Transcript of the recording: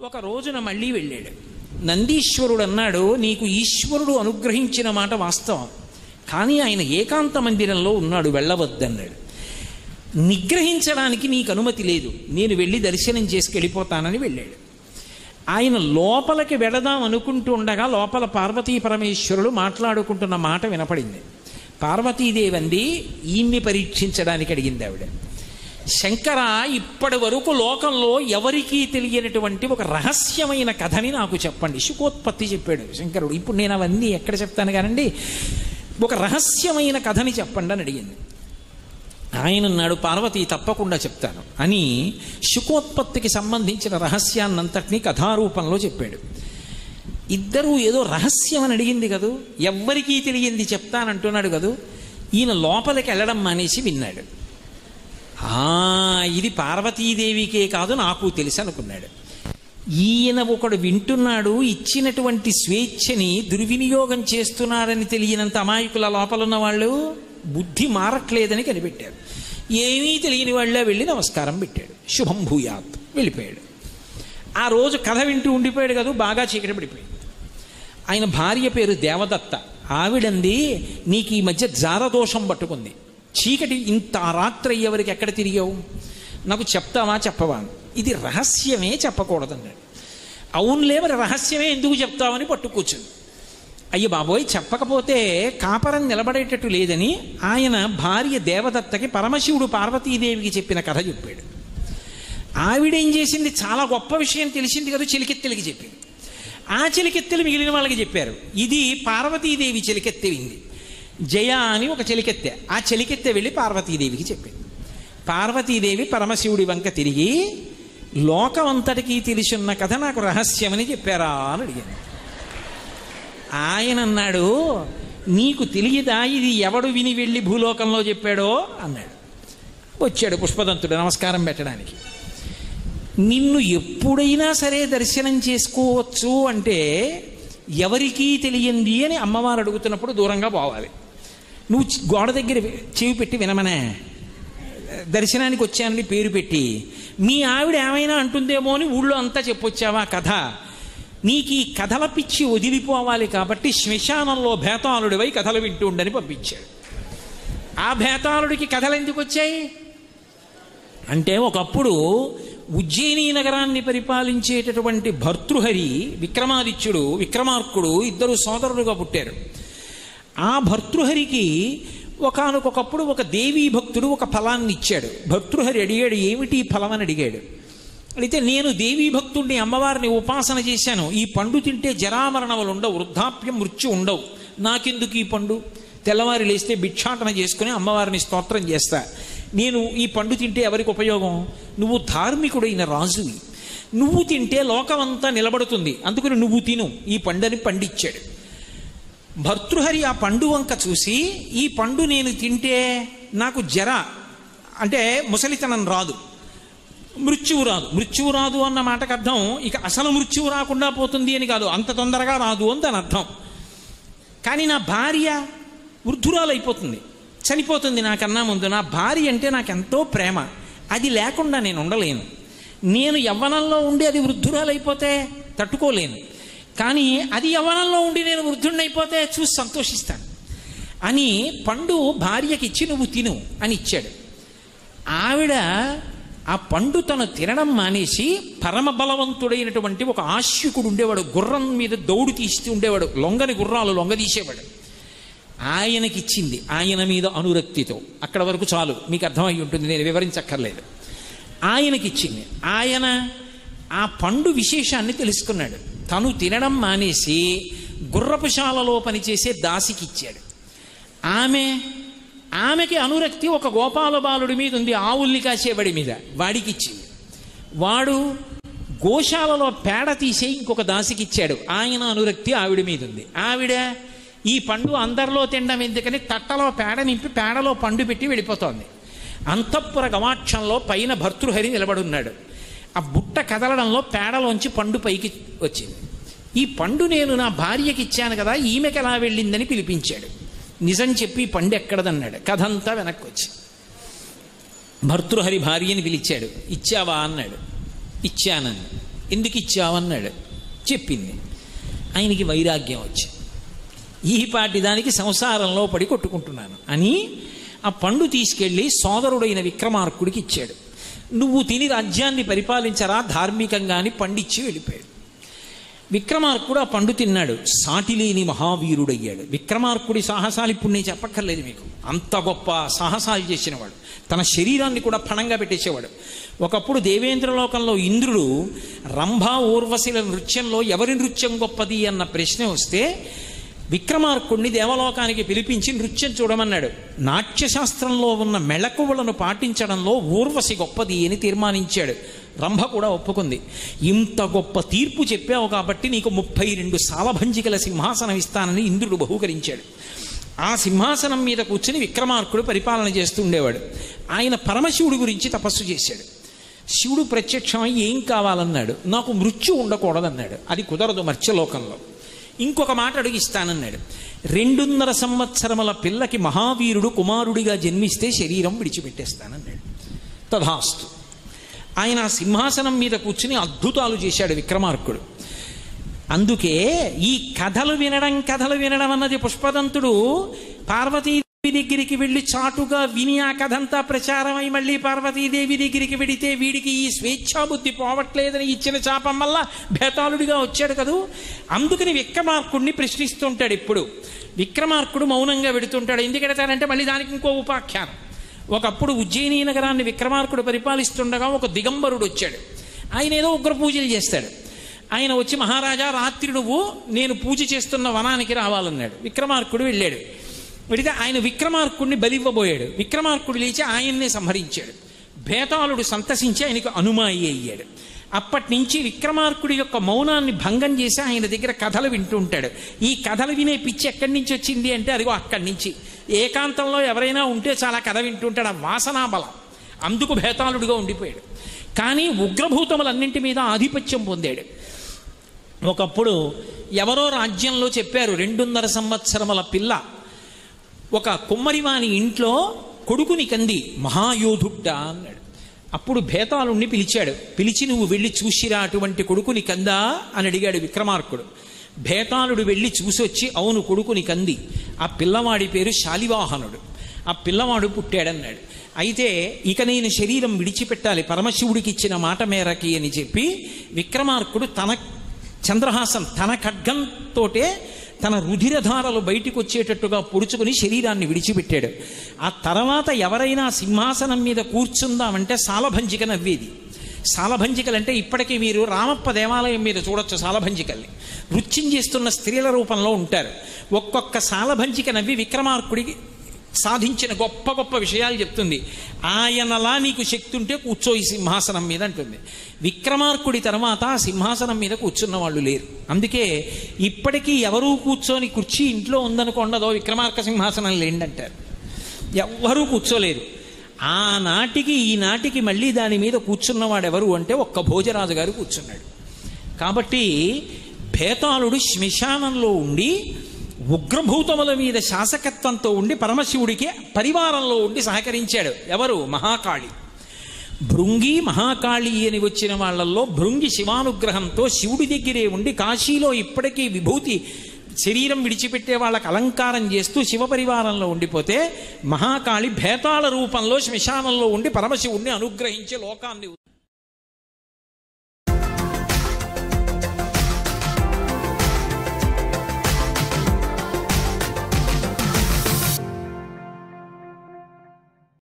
ఒక రోజున మళ్ళీ వెళ్ళాడు నందీశ్వరుడు అన్నాడు నీకు ఈశ్వరుడు అనుగ్రహించిన మాట వాస్తవం కానీ ఆయన ఏకాంత మందిరంలో ఉన్నాడు వెళ్ళవద్దన్నాడు నిగ్రహించడానికి నీకు అనుమతి లేదు నేను వెళ్ళి దర్శనం చేసుకెళ్ళిపోతానని వెళ్ళాడు ఆయన లోపలికి వెళదాం అనుకుంటూ ఉండగా లోపల పార్వతీ పరమేశ్వరులు మాట్లాడుకుంటున్న మాట వినపడింది పార్వతీదేవి అంది ఈయన్ని పరీక్షించడానికి అడిగింది ఆవిడ శంకర ఇప్పటి వరకు లోకంలో ఎవరికీ తెలియనటువంటి ఒక రహస్యమైన కథని నాకు చెప్పండి శుకోత్పత్తి చెప్పాడు శంకరుడు ఇప్పుడు నేను అవన్నీ ఎక్కడ చెప్తాను కానండి ఒక రహస్యమైన కథని చెప్పండి అని అడిగింది ఆయన అన్నాడు పార్వతి తప్పకుండా చెప్తాను అని శుకోత్పత్తికి సంబంధించిన రహస్యాన్నంతటినీ కథారూపంలో చెప్పాడు ఇద్దరూ ఏదో రహస్యం అని అడిగింది కదూ ఎవ్వరికీ తెలియంది చెప్తానంటున్నాడు కదూ ఈయన లోపలికి వెళ్ళడం మానేసి విన్నాడు ఆ ఇది పార్వతీదేవికే కాదు నాకు తెలుసు అనుకున్నాడు ఈయన ఒకడు వింటున్నాడు ఇచ్చినటువంటి స్వేచ్ఛని దుర్వినియోగం చేస్తున్నారని తెలియనంత అమాయకుల లోపలున్న వాళ్ళు బుద్ధి మారట్లేదని కనిపెట్టారు ఏమీ తెలియని వాళ్ళ వెళ్ళి నమస్కారం పెట్టాడు శుభం భూయాత్ వెళ్ళిపోయాడు ఆ రోజు కథ వింటూ ఉండిపోయాడు కదా బాగా చీకటి పడిపోయింది ఆయన భార్య పేరు దేవదత్త ఆవిడంది నీకు ఈ మధ్య జారదోషం పట్టుకుంది చీకటి ఇంత రాత్రి అయ్యేవరకు ఎక్కడ తిరిగావు నాకు చెప్తావా చెప్పవా ఇది రహస్యమే చెప్పకూడదన్నాడు అవునులే మరి రహస్యమే ఎందుకు చెప్తావని పట్టు కూర్చుంది అయ్య బాబోయ్ చెప్పకపోతే కాపరం నిలబడేటట్టు లేదని ఆయన భార్య దేవదత్తకి పరమశివుడు పార్వతీదేవికి చెప్పిన కథ చెప్పాడు ఆవిడేం చేసింది చాలా గొప్ప విషయం తెలిసింది కదా చిలికెత్తెలకి చెప్పింది ఆ చిలికెత్తెలు మిగిలిన వాళ్ళకి చెప్పారు ఇది పార్వతీదేవి చిలికెత్తె వింది జయ అని ఒక చెలికెత్తె ఆ చెలికెత్తె వెళ్ళి పార్వతీదేవికి చెప్పింది పార్వతీదేవి పరమశివుడి వంక తిరిగి లోకమంతటికీ తెలిసున్న కథ నాకు రహస్యమని చెప్పారా అని అడిగింది ఆయన అన్నాడు నీకు తెలియదా ఇది ఎవడు విని వెళ్ళి భూలోకంలో చెప్పాడో అన్నాడు వచ్చాడు పుష్పదంతుడు నమస్కారం పెట్టడానికి నిన్ను ఎప్పుడైనా సరే దర్శనం చేసుకోవచ్చు అంటే ఎవరికీ తెలియంది అని అమ్మవారు అడుగుతున్నప్పుడు దూరంగా పోవాలి నువ్వు చి- గోడ దగ్గర చెవి పెట్టి వినమనే దర్శనానికి వచ్చానని పేరు పెట్టి మీ ఆవిడ ఏమైనా అంటుందేమో అని ఊళ్ళో అంతా చెప్పొచ్చావా కథ నీకు ఈ కథల పిచ్చి వదిలిపోవాలి కాబట్టి శ్మశానంలో భేతాళుడివై కథలు వింటూ ఉండని పంపించాడు ఆ భేతాళుడికి కథలు ఎందుకు వచ్చాయి అంటే ఒకప్పుడు ఉజ్జయిని నగరాన్ని పరిపాలించేటటువంటి భర్తృహరి విక్రమాదిత్యుడు విక్రమార్కుడు ఇద్దరు సోదరులుగా పుట్టారు ఆ భర్తృహరికి ఒకానొకప్పుడు ఒక దేవీ భక్తుడు ఒక ఫలాన్ని ఇచ్చాడు భర్తృహరి అడిగాడు ఏమిటి ఈ ఫలం అని అడిగాడు అయితే నేను దేవీ భక్తుడిని అమ్మవారిని ఉపాసన చేశాను ఈ పండు తింటే జరామరణములు ఉండవు వృద్ధాప్యం మృత్యు ఉండవు నాకెందుకు ఈ పండు తెల్లవారి లేస్తే భిక్షాటన చేసుకుని అమ్మవారిని స్తోత్రం చేస్తా నేను ఈ పండు తింటే ఎవరికి ఉపయోగం నువ్వు ధార్మికుడైన రాజువి నువ్వు తింటే లోకమంతా నిలబడుతుంది అందుకని నువ్వు తిను ఈ పండుని పండిచ్చాడు భర్తృహరి ఆ పండు వంక చూసి ఈ పండు నేను తింటే నాకు జర అంటే ముసలితనం రాదు మృత్యువు రాదు మృత్యువు రాదు అన్న మాటకు అర్థం ఇక అసలు మృత్యువు రాకుండా పోతుంది అని కాదు అంత తొందరగా రాదు అని దాని అర్థం కానీ నా భార్య వృద్ధురాలైపోతుంది చనిపోతుంది నాకన్నా ముందు నా భార్య అంటే నాకు ఎంతో ప్రేమ అది లేకుండా నేను ఉండలేను నేను యవ్వనంలో ఉండి అది వృద్ధురాలైపోతే తట్టుకోలేను కానీ అది యవ్వనంలో ఉండి నేను వృద్ధుడినైపోతే చూసి సంతోషిస్తాను అని పండు భార్యకి ఇచ్చి నువ్వు తిను అని ఇచ్చాడు ఆవిడ ఆ పండు తను తినడం మానేసి పరమ బలవంతుడైనటువంటి ఒక ఆశ్యకుడు ఉండేవాడు గుర్రం మీద దౌడు తీస్తూ ఉండేవాడు లొంగని గుర్రాలు లొంగ తీసేవాడు ఆయనకి ఇచ్చింది ఆయన మీద అనురక్తితో అక్కడ వరకు చాలు మీకు అర్థమై ఉంటుంది నేను వివరించక్కర్లేదు ఆయనకి ఇచ్చింది ఆయన ఆ పండు విశేషాన్ని తెలుసుకున్నాడు తను తినడం మానేసి గుర్రపుశాలలో పనిచేసే దాసికి ఇచ్చాడు ఆమె ఆమెకి అనురక్తి ఒక గోపాల బాలుడి మీద ఉంది ఆవుల్ని కాసేవాడి మీద వాడికి ఇచ్చింది వాడు గోశాలలో పేడ తీసే ఇంకొక దాసికి ఇచ్చాడు ఆయన అనురక్తి ఆవిడ మీద ఉంది ఆవిడ ఈ పండు అందరిలో తినడం ఎందుకని తట్టలో పేడ నింపి పేడలో పండు పెట్టి వెళ్ళిపోతోంది అంతఃపుర గవాక్షంలో పైన భర్తృహరి నిలబడున్నాడు ఆ బుట్ట కదలడంలో పేడలోంచి పండు పైకి వచ్చింది ఈ పండు నేను నా భార్యకి ఇచ్చాను కదా ఈమెకి ఎలా వెళ్ళిందని పిలిపించాడు నిజం చెప్పి ఈ పండు ఎక్కడదన్నాడు కథంతా వెనక్కి వచ్చి భర్తృహరి భార్యని పిలిచాడు ఇచ్చావా అన్నాడు ఇచ్చానని ఎందుకు ఇచ్చావన్నాడు చెప్పింది ఆయనకి వైరాగ్యం వచ్చి ఈ పాటి దానికి సంసారంలో పడి కొట్టుకుంటున్నాను అని ఆ పండు తీసుకెళ్ళి సోదరుడైన విక్రమార్కుడికి ఇచ్చాడు నువ్వు తిని రాజ్యాన్ని పరిపాలించరా ధార్మికంగా అని పండిచ్చి వెళ్ళిపోయాడు విక్రమార్కుడు ఆ పండు తిన్నాడు సాటిలేని మహావీరుడయ్యాడు విక్రమార్కుడి సాహసాలు ఇప్పుడు నేను చెప్పక్కర్లేదు మీకు అంత గొప్ప సాహసాలు చేసినవాడు తన శరీరాన్ని కూడా పణంగా పెట్టేసేవాడు ఒకప్పుడు దేవేంద్రలోకంలో ఇంద్రుడు రంభా ఊర్వశిల నృత్యంలో ఎవరి నృత్యం గొప్పది అన్న ప్రశ్న వస్తే విక్రమార్కుడిని దేవలోకానికి పిలిపించి నృత్యం చూడమన్నాడు నాట్యశాస్త్రంలో ఉన్న మెళకువలను పాటించడంలో ఊర్వశి గొప్పది అని తీర్మానించాడు రంభ కూడా ఒప్పుకుంది ఇంత గొప్ప తీర్పు చెప్పావు కాబట్టి నీకు ముప్పై రెండు సాలభంజికల సింహాసనం ఇస్తానని ఇంద్రుడు బహూకరించాడు ఆ సింహాసనం మీద కూర్చుని విక్రమార్కుడు పరిపాలన చేస్తూ ఉండేవాడు ఆయన పరమశివుడి గురించి తపస్సు చేశాడు శివుడు ప్రత్యక్షమై ఏం కావాలన్నాడు నాకు మృత్యు ఉండకూడదన్నాడు అది కుదరదు మర్త్యలోకంలో ఇంకొక మాట అడిగిస్తానన్నాడు రెండున్నర సంవత్సరముల పిల్లకి మహావీరుడు కుమారుడిగా జన్మిస్తే శరీరం విడిచిపెట్టేస్తానన్నాడు తథాస్తు ఆయన ఆ సింహాసనం మీద కూర్చుని అద్భుతాలు చేశాడు విక్రమార్కుడు అందుకే ఈ కథలు వినడం కథలు వినడం అన్నది పుష్పదంతుడు పార్వతీదేవి దగ్గరికి వెళ్ళి చాటుగా విని ఆ కథంతా ప్రచారమై మళ్ళీ పార్వతీదేవి దగ్గరికి వెడితే వీడికి ఈ స్వేచ్ఛాబుద్ధి పోవట్లేదని ఇచ్చిన శాపం వల్ల భేతాళుడిగా వచ్చాడు కదూ అందుకని విక్రమార్కుడిని ప్రశ్నిస్తుంటాడు ఇప్పుడు విక్రమార్కుడు మౌనంగా వెడుతుంటాడు ఎందుకెడతాడంటే మళ్ళీ దానికి ఇంకో ఉపాఖ్యానం ఒకప్పుడు ఉజ్జయిని నగరాన్ని విక్రమార్కుడు పరిపాలిస్తుండగా ఒక దిగంబరుడు వచ్చాడు ఆయన ఏదో ఉగ్ర పూజలు చేస్తాడు ఆయన వచ్చి మహారాజా రాత్రి నువ్వు నేను పూజ చేస్తున్న వనానికి రావాలన్నాడు విక్రమార్కుడు వెళ్ళాడు వెళితే ఆయన విక్రమార్కుడిని బలివ్వబోయాడు విక్రమార్కుడు లేచి ఆయన్నే సంహరించాడు భేతాళుడు సంతసించి ఆయనకు అనుమాయి అయ్యాడు అప్పటి నుంచి విక్రమార్కుడి యొక్క మౌనాన్ని భంగం చేసి ఆయన దగ్గర కథలు వింటూ ఉంటాడు ఈ కథలు వినే పిచ్చి ఎక్కడి నుంచి వచ్చింది అంటే అదిగో అక్కడి నుంచి ఏకాంతంలో ఎవరైనా ఉంటే చాలా కథ వింటుంటాడు ఆ వాసనా బలం అందుకు భేతాళుడిగా ఉండిపోయాడు కానీ ఉగ్రభూతములన్నింటి మీద ఆధిపత్యం పొందాడు ఒకప్పుడు ఎవరో రాజ్యంలో చెప్పారు రెండున్నర సంవత్సరముల పిల్ల ఒక కుమ్మరివాని ఇంట్లో కొడుకుని కంది మహాయోధుడ్డ అన్నాడు అప్పుడు భేతాళుణ్ణి పిలిచాడు పిలిచి నువ్వు వెళ్ళి చూసిరా అటువంటి కొడుకుని కందా అని అడిగాడు విక్రమార్కుడు భేతాళుడు వెళ్ళి చూసి వచ్చి అవును కొడుకుని కంది ఆ పిల్లవాడి పేరు శాలివాహనుడు ఆ పిల్లవాడు పుట్టాడన్నాడు అయితే ఇక నేను శరీరం విడిచిపెట్టాలి పరమశివుడికి ఇచ్చిన మాట మేరకి అని చెప్పి విక్రమార్కుడు తన చంద్రహాసం తన ఖడ్గంతోటే తన రుధిరధారలు బయటికి వచ్చేటట్టుగా పొడుచుకుని శరీరాన్ని విడిచిపెట్టాడు ఆ తర్వాత ఎవరైనా సింహాసనం మీద కూర్చుందామంటే సాలభంజిక నవ్వేది సాలభంజికలంటే ఇప్పటికీ మీరు రామప్ప దేవాలయం మీద చూడొచ్చు సాలభంజికల్ని నృత్యం చేస్తున్న స్త్రీల రూపంలో ఉంటారు ఒక్కొక్క సాలభంజిక నవ్వి విక్రమార్కుడికి సాధించిన గొప్ప గొప్ప విషయాలు చెప్తుంది ఆయనలా నీకు శక్తి ఉంటే కూర్చో ఈ సింహాసనం మీద అంటుంది విక్రమార్కుడి తర్వాత ఆ సింహాసనం మీద కూర్చున్న వాళ్ళు లేరు అందుకే ఇప్పటికీ ఎవరూ కూర్చొని కుర్చీ ఇంట్లో ఉందనుకోండదో విక్రమార్క సింహాసనం లేండంటారు ఎవ్వరూ కూర్చోలేరు ఆనాటికి ఈనాటికి మళ్ళీ దాని మీద కూర్చున్నవాడు ఎవరు అంటే ఒక్క భోజరాజు గారు కూర్చున్నాడు కాబట్టి భేతాళుడు శ్మశానంలో ఉండి ఉగ్రభూతముల మీద శాసకత్వంతో ఉండి పరమశివుడికి పరివారంలో ఉండి సహకరించాడు ఎవరు మహాకాళి భృంగి మహాకాళి అని వచ్చిన వాళ్ళల్లో భృంగి శివానుగ్రహంతో శివుడి దగ్గరే ఉండి కాశీలో ఇప్పటికీ విభూతి శరీరం విడిచిపెట్టే వాళ్ళకి అలంకారం చేస్తూ శివపరివారంలో ఉండిపోతే మహాకాళి భేతాళ రూపంలో శ్మశానంలో ఉండి పరమశివుణ్ణి అనుగ్రహించే లోకాన్ని